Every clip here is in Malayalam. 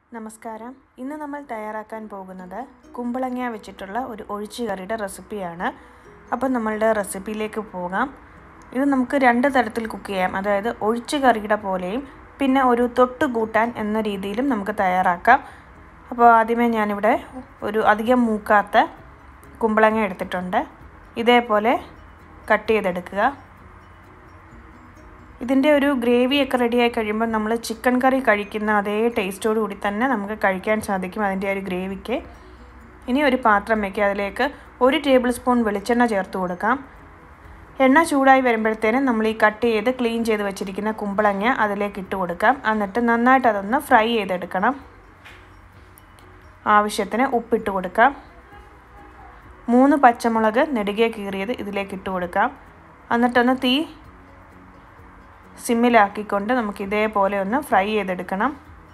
നമസ്കാരം ഇന്ന് നമ്മൾ തയ്യാറാക്കാൻ പോകുന്നത് കുമ്പളങ്ങ വെച്ചിട്ടുള്ള ഒരു ഒഴിച്ചുകറിയുടെ റെസിപ്പിയാണ് അപ്പം നമ്മളുടെ റെസിപ്പിയിലേക്ക് പോകാം ഇത് നമുക്ക് രണ്ട് തരത്തിൽ കുക്ക് ചെയ്യാം അതായത് ഒഴിച്ചുകറിയുടെ പോലെയും പിന്നെ ഒരു തൊട്ട് കൂട്ടാൻ എന്ന രീതിയിലും നമുക്ക് തയ്യാറാക്കാം അപ്പോൾ ആദ്യമേ ഞാനിവിടെ ഒരു അധികം മൂക്കാത്ത കുമ്പളങ്ങ എടുത്തിട്ടുണ്ട് ഇതേപോലെ കട്ട് ചെയ്തെടുക്കുക ഇതിൻ്റെ ഒരു ഗ്രേവിയൊക്കെ റെഡിയായി കഴിയുമ്പോൾ നമ്മൾ ചിക്കൻ കറി കഴിക്കുന്ന അതേ ടേസ്റ്റോടു കൂടി തന്നെ നമുക്ക് കഴിക്കാൻ സാധിക്കും അതിൻ്റെ ഒരു ഗ്രേവിക്ക് ഇനി ഒരു പാത്രം വയ്ക്കുക അതിലേക്ക് ഒരു ടേബിൾ സ്പൂൺ വെളിച്ചെണ്ണ ചേർത്ത് കൊടുക്കാം എണ്ണ ചൂടായി വരുമ്പോഴത്തേനും നമ്മൾ ഈ കട്ട് ചെയ്ത് ക്ലീൻ ചെയ്ത് വെച്ചിരിക്കുന്ന കുമ്പളങ്ങ അതിലേക്ക് ഇട്ട് കൊടുക്കാം എന്നിട്ട് നന്നായിട്ട് അതൊന്ന് ഫ്രൈ ചെയ്തെടുക്കണം ആവശ്യത്തിന് ഉപ്പിട്ട് കൊടുക്കാം മൂന്ന് പച്ചമുളക് നെടുകെ കീറിയത് ഇതിലേക്ക് ഇട്ട് കൊടുക്കാം എന്നിട്ടൊന്ന് തീ സിമ്മിലാക്കിക്കൊണ്ട് നമുക്ക് ഇതേപോലെ ഒന്ന് ഫ്രൈ ചെയ്തെടുക്കണം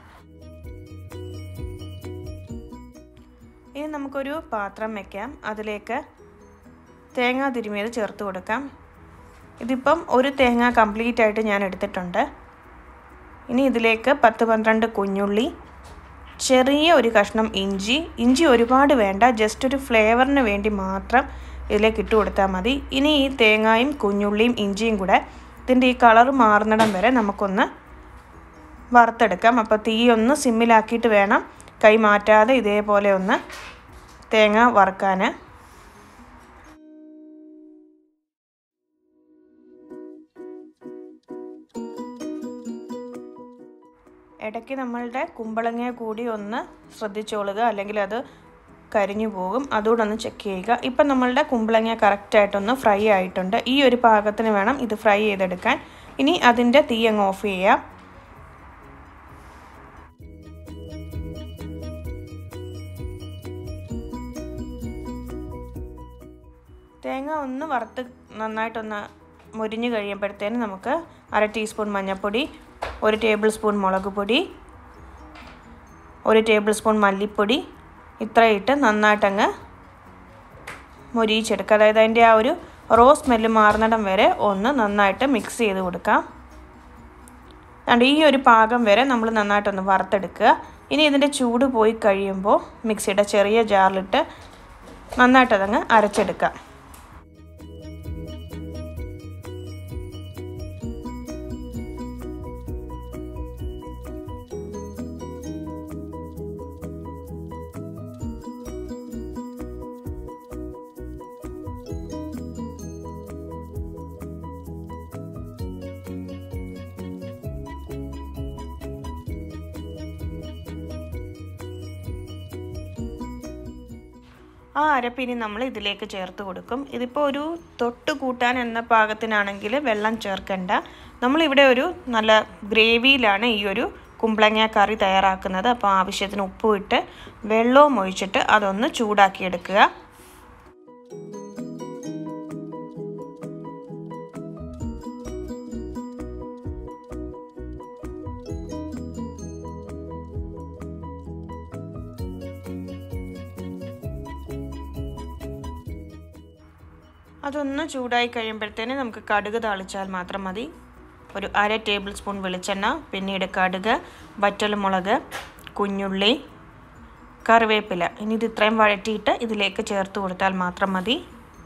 ഇനി നമുക്കൊരു പാത്രം വെക്കാം അതിലേക്ക് തേങ്ങ തിരുമിയത് ചേർത്ത് കൊടുക്കാം ഇതിപ്പം ഒരു തേങ്ങ കംപ്ലീറ്റ് ആയിട്ട് ഞാൻ എടുത്തിട്ടുണ്ട് ഇനി ഇതിലേക്ക് പത്ത് പന്ത്രണ്ട് കുഞ്ഞുള്ളി ചെറിയ ഒരു കഷ്ണം ഇഞ്ചി ഇഞ്ചി ഒരുപാട് വേണ്ട ജസ്റ്റ് ഒരു ഫ്ലേവറിന് വേണ്ടി മാത്രം ഇതിലേക്ക് ഇട്ട് കൊടുത്താൽ മതി ഇനി ഈ തേങ്ങയും കുഞ്ഞുള്ളിയും ഇഞ്ചിയും കൂടെ ഇതിൻ്റെ ഈ കളർ മാറുന്നിടം വരെ നമുക്കൊന്ന് വറുത്തെടുക്കാം അപ്പോൾ തീ ഒന്ന് സിമ്മിലാക്കിയിട്ട് വേണം കൈ മാറ്റാതെ ഇതേപോലെ ഒന്ന് തേങ്ങ വറുക്കാൻ ഇടയ്ക്ക് നമ്മളുടെ കുമ്പളങ്ങ കൂടി ഒന്ന് ശ്രദ്ധിച്ചോളുക അല്ലെങ്കിൽ അത് കരിഞ്ഞു പോകും അതുകൂടെ ഒന്ന് ചെക്ക് ചെയ്യുക ഇപ്പം നമ്മളുടെ കുമ്പളങ്ങ കറക്റ്റായിട്ടൊന്ന് ഫ്രൈ ആയിട്ടുണ്ട് ഈ ഒരു പാകത്തിന് വേണം ഇത് ഫ്രൈ ചെയ്തെടുക്കാൻ ഇനി അതിൻ്റെ തീ അങ്ങ് ഓഫ് ചെയ്യാം തേങ്ങ ഒന്ന് വറുത്ത് നന്നായിട്ടൊന്ന് മുരിഞ്ഞ് കഴിയുമ്പോഴത്തേനും നമുക്ക് അര ടീസ്പൂൺ മഞ്ഞൾപ്പൊടി ഒരു ടേബിൾ സ്പൂൺ മുളക് പൊടി ഒരു ടേബിൾ സ്പൂൺ മല്ലിപ്പൊടി ഇത്രയിട്ട് നന്നായിട്ടങ്ങ് മൊരിയിച്ചെടുക്കുക അതായത് അതിൻ്റെ ആ ഒരു റോ സ്മെല്ല് മാറുന്നിടം വരെ ഒന്ന് നന്നായിട്ട് മിക്സ് ചെയ്ത് കൊടുക്കാം അതുകൊണ്ട് ഈ ഒരു പാകം വരെ നമ്മൾ നന്നായിട്ടൊന്ന് വറുത്തെടുക്കുക ഇനി ഇതിൻ്റെ ചൂട് പോയി കഴിയുമ്പോൾ മിക്സിയുടെ ചെറിയ ജാറിലിട്ട് നന്നായിട്ടതങ്ങ് അരച്ചെടുക്കാം ആ അരപ്പിനി നമ്മൾ ഇതിലേക്ക് ചേർത്ത് കൊടുക്കും ഇതിപ്പോൾ ഒരു തൊട്ട് കൂട്ടാൻ എന്ന പാകത്തിനാണെങ്കിൽ വെള്ളം ചേർക്കണ്ട നമ്മളിവിടെ ഒരു നല്ല ഗ്രേവിയിലാണ് ഈ ഒരു കുമ്പളങ്ങ കറി തയ്യാറാക്കുന്നത് അപ്പോൾ ആവശ്യത്തിന് ഉപ്പും ഇട്ട് വെള്ളവും ഒഴിച്ചിട്ട് അതൊന്ന് ചൂടാക്കിയെടുക്കുക അതൊന്ന് ചൂടായി കഴിയുമ്പോഴത്തേന് നമുക്ക് കടുക് താളിച്ചാൽ മാത്രം മതി ഒരു അര ടേബിൾ സ്പൂൺ വെളിച്ചെണ്ണ പിന്നീട് കടുക് വറ്റൽമുളക് കുഞ്ഞുള്ളി കറിവേപ്പില ഇനി ഇത് ഇത്രയും വഴറ്റിയിട്ട് ഇതിലേക്ക് ചേർത്ത് കൊടുത്താൽ മാത്രം മതി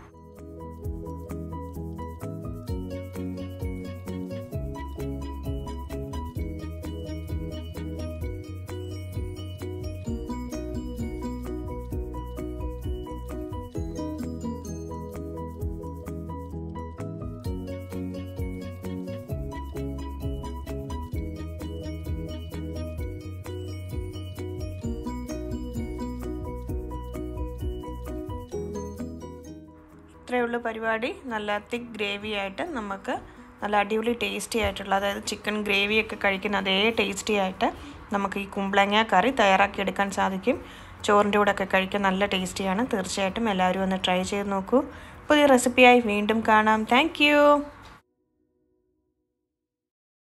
ഇത്രയേ ഉള്ളൂ പരിപാടി നല്ല തിക്ക് ഗ്രേവി ആയിട്ട് നമുക്ക് നല്ല അടിപൊളി ടേസ്റ്റി ആയിട്ടുള്ള അതായത് ചിക്കൻ ഗ്രേവിയൊക്കെ കഴിക്കുന്ന അതേ ടേസ്റ്റി ആയിട്ട് നമുക്ക് ഈ കുമ്പളങ്ങ കറി തയ്യാറാക്കിയെടുക്കാൻ സാധിക്കും ചോറിൻ്റെ കൂടെ ഒക്കെ കഴിക്കാൻ നല്ല ടേസ്റ്റിയാണ് തീർച്ചയായിട്ടും എല്ലാവരും ഒന്ന് ട്രൈ ചെയ്ത് നോക്കൂ പുതിയ റെസിപ്പിയായി വീണ്ടും കാണാം താങ്ക്